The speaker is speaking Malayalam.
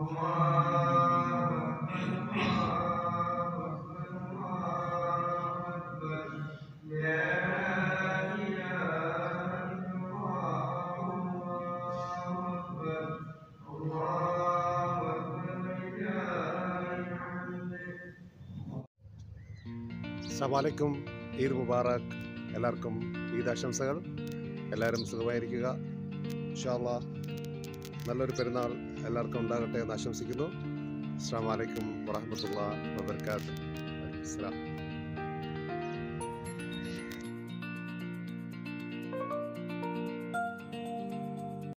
സമാലയ്ക്കും ഈദ് മുബാറക് എല്ലാവർക്കും ഈദ് ആശംസകൾ എല്ലാവരും സുഖമായിരിക്കുക ഇൻഷാല്ല നല്ലൊരു പെരുന്നാൾ എല്ലാവർക്കും ഉണ്ടാകട്ടെ എന്ന് ആശംസിക്കുന്നു അസ്സാം വലൈക്കും വറഹമത്തുള്ള വബർക്കാത്ത് അസ്സലാം